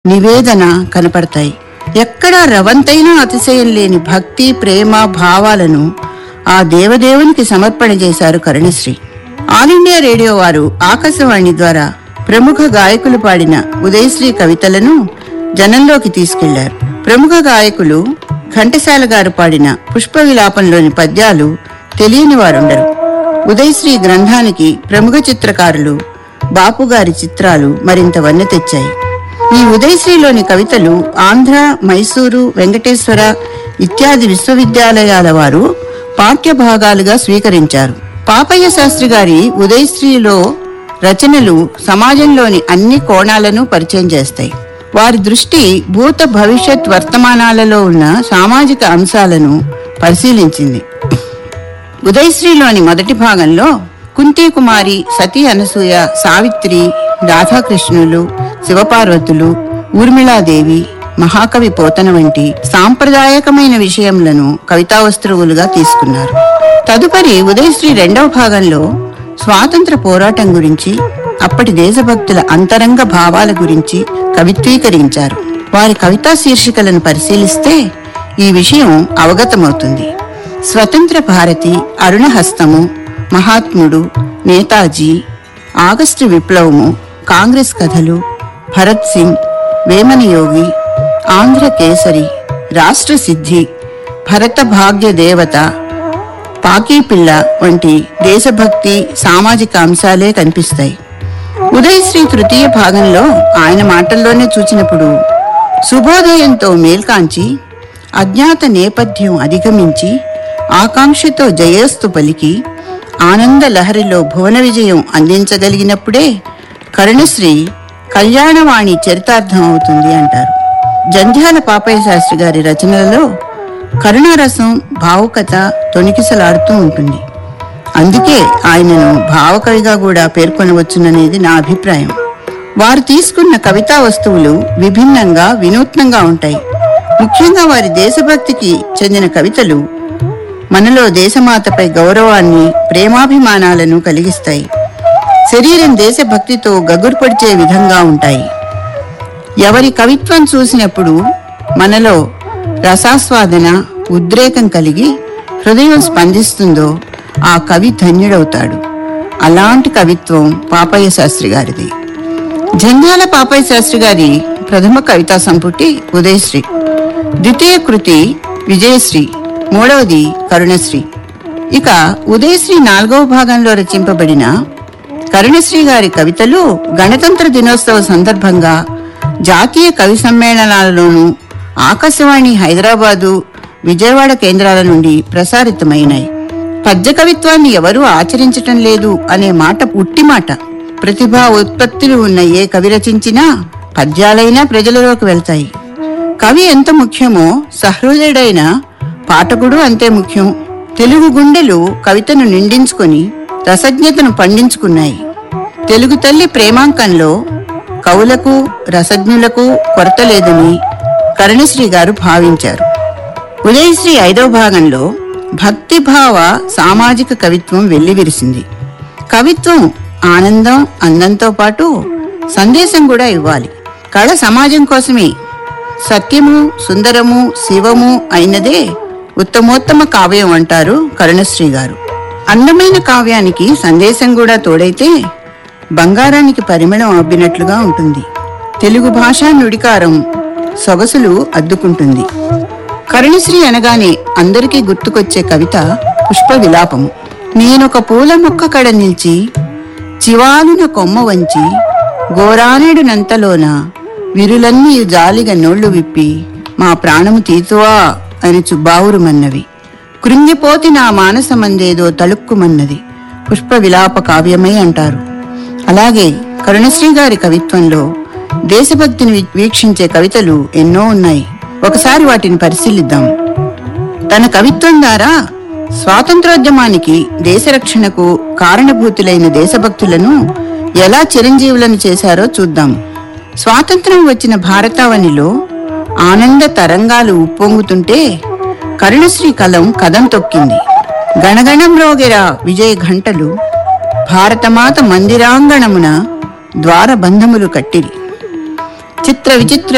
నివేదన కనపడతాయి ఎక్కడా రవంతైనా అతిశయం లేని భక్తి ప్రేమ భావాలను ఆ దేవదేవునికి సమర్పణ చేశారు కరుణశ్రీ ఆల్ ఇండియా రేడియో వారు ఆకాశవాణి ద్వారా ప్రముఖ గాయకులు పాడిన ఉదయశ్రీ కవితలను జనంలోకి తీసుకెళ్లారు ప్రముఖ గాయకులు ఘంటసాల గారు పాడిన పుష్ప విలాపంలోని పద్యాలు తెలియని వారుండరు ఉదయశ్రీ గ్రంథానికి ప్రముఖ చిత్రకారులు బాపు గారి చిత్రాలు మరింత వన్నె తెచ్చాయి ఈ ఉదయశ్రీలోని కవితలు ఆంధ్ర మైసూరు వెంకటేశ్వర ఇత్యాది విశ్వవిద్యాలయాల వారు పాఠ్య భాగాలుగా స్వీకరించారు పాపయ్య శాస్త్రి గారి ఉదయశ్రీలో రచనలు సమాజంలోని అన్ని కోణాలను పరిచయం చేస్తాయి వారి దృష్టి భూత భవిష్యత్ వర్తమానాలలో ఉన్న సామాజిక అంశాలను పరిశీలించింది ఉదయశ్రీలోని మొదటి భాగంలో కుంతి కుమారి సతీ అనసూయ సావిత్రి రాధాకృష్ణులు శివపార్వతులు ఊర్మిళాదేవి మహాకవి పోతన వంటి సాంప్రదాయకమైన విషయములను కవితా వస్తువులుగా తీసుకున్నారు తదుపరి ఉదయశ్రీ రెండవ భాగంలో స్వాతంత్ర పోరాటం గురించి అప్పటి దేశభక్తుల అంతరంగ భావాల గురించి కవిత్వీకరించారు వారి కవితా శీర్షికలను పరిశీలిస్తే ఈ విషయం అవగతమవుతుంది స్వతంత్ర భారతి అరుణహస్తము మహాత్ముడు నేతాజీ ఆగస్టు విప్లవము కాంగ్రెస్ కథలు భరత్ సింగ్ వేమన యోగి ఆంధ్ర కేసరి రాష్ట్ర సిద్ధి భరత భాగ్య దేవత పాకీపిల్ల వంటి దేశభక్తి సామాజిక అంశాలే కనిపిస్తాయి ఉదయశ్రీ తృతీయ భాగంలో ఆయన మాటల్లోనే చూచినప్పుడు శుభోదయంతో మేల్కాంచి అజ్ఞాత నేపథ్యం అధిగమించి ఆకాంక్షతో జయేస్తు పలికి ఆనంద లహరిలో భువన విజయం అందించగలిగినప్పుడే కరుణశ్రీ కళ్యాణవాణి చరితార్థం అవుతుంది అంటారు జంధ్యాల పాపయ్య శాస్త్రి గారి రచనలలో కరుణారసం భావుకత తొణికిసలాడుతూ ఉంటుంది అందుకే ఆయనను భావకవిగా కూడా పేర్కొనవచ్చుననేది నా అభిప్రాయం వారు తీసుకున్న కవితా వస్తువులు విభిన్నంగా వినూత్నంగా ఉంటాయి ముఖ్యంగా వారి దేశభక్తికి చెందిన కవితలు మనలో దేశమాతపై గౌరవాన్ని ప్రేమాభిమానాలను కలిగిస్తాయి శరీరం దేశభక్తితో గగుర్పడిచే విధంగా ఉంటాయి ఎవరి కవిత్వం చూసినప్పుడు మనలో రసాస్వాదన ఉద్రేకం కలిగి హృదయం స్పందిస్తుందో ఆ కవి ధన్యుడవుతాడు అలాంటి కవిత్వం పాపయ్య శాస్త్రి గారిది జంధ్యాల పాపయ్య శాస్త్రి గారి ప్రథమ కవితా సంపుటి ఉదయశ్రీ ద్వితీయ కృతి విజయశ్రీ మూడవది కరుణశ్రీ ఇక ఉదయశ్రీ నాలుగవ భాగంలో రచింపబడిన కరుణశ్రీ గారి కవితలు గణతంత్ర దినోత్సవ సందర్భంగా జాతీయ కవి సమ్మేళనాలలోనూ ఆకాశవాణి హైదరాబాదు విజయవాడ కేంద్రాల నుండి ప్రసారితమైనాయి పద్య కవిత్వాన్ని ఎవరూ ఆచరించటం లేదు అనే మాట ఉట్టి మాట ప్రతిభా ఉత్పత్తులు ఉన్న ఏ కవి రచించినా పద్యాలైనా ప్రజలలోకి వెళ్తాయి కవి ఎంత ముఖ్యమో సహృదయుడైన పాఠకుడు అంతే ముఖ్యం తెలుగు గుండెలు కవితను నిండించుకొని రసజ్ఞతను పండించుకున్నాయి తెలుగు తల్లి ప్రేమాంకంలో కవులకు రసజ్ఞులకు కొరత లేదని కరుణశ్రీ గారు భావించారు ఉదయశ్రీ ఐదవ భాగంలో భక్తిభావ సామాజిక కవిత్వం వెల్లివిరిసింది కవిత్వం ఆనందం అందంతో పాటు సందేశం కూడా ఇవ్వాలి కళ సమాజం కోసమే సత్యము సుందరము శివము అయినదే ఉత్తమోత్తమ కావ్యం అంటారు కరుణశ్రీ గారు అందమైన కావ్యానికి సందేశం కూడా తోడైతే బంగారానికి పరిమళం అబ్బినట్లుగా ఉంటుంది తెలుగు భాషా నుడికారం సొగసులు అద్దుకుంటుంది కరుణశ్రీ అనగానే అందరికీ గుర్తుకొచ్చే కవిత పుష్ప విలాపము నేనొక పూల మొక్క కడ నిలిచి చివాలున కొమ్మ వంచి గోరానేడునంతలోన విరులన్నీ జాలిగా నోళ్లు విప్పి మా ప్రాణము తీతువా అని చుబ్బావురుమన్నవి కృంగిపోతి నా మానసమందేదో తలుక్కుమన్నది పుష్ప విలాప కావ్యమై అంటారు అలాగే కరుణశ్రీ గారి కవిత్వంలో దేశభక్తిని వీ- వీక్షించే కవితలు ఎన్నో ఉన్నాయి ఒకసారి వాటిని పరిశీలిద్దాం తన కవిత్వం ద్వారా స్వాతంత్రోద్యమానికి దేశ రక్షణకు కారణభూతులైన దేశభక్తులను ఎలా చిరంజీవులను చేశారో చూద్దాం స్వాతంత్రం వచ్చిన భారతావనిలో ఆనంద తరంగాలు ఉప్పొంగుతుంటే కరుణశ్రీ కలం కదం తొక్కింది గణగణం రోగెరా విజయ ఘంటలు భారతమాత మందిరాంగణమున ద్వారబంధములు కట్టిరి చిత్ర విచిత్ర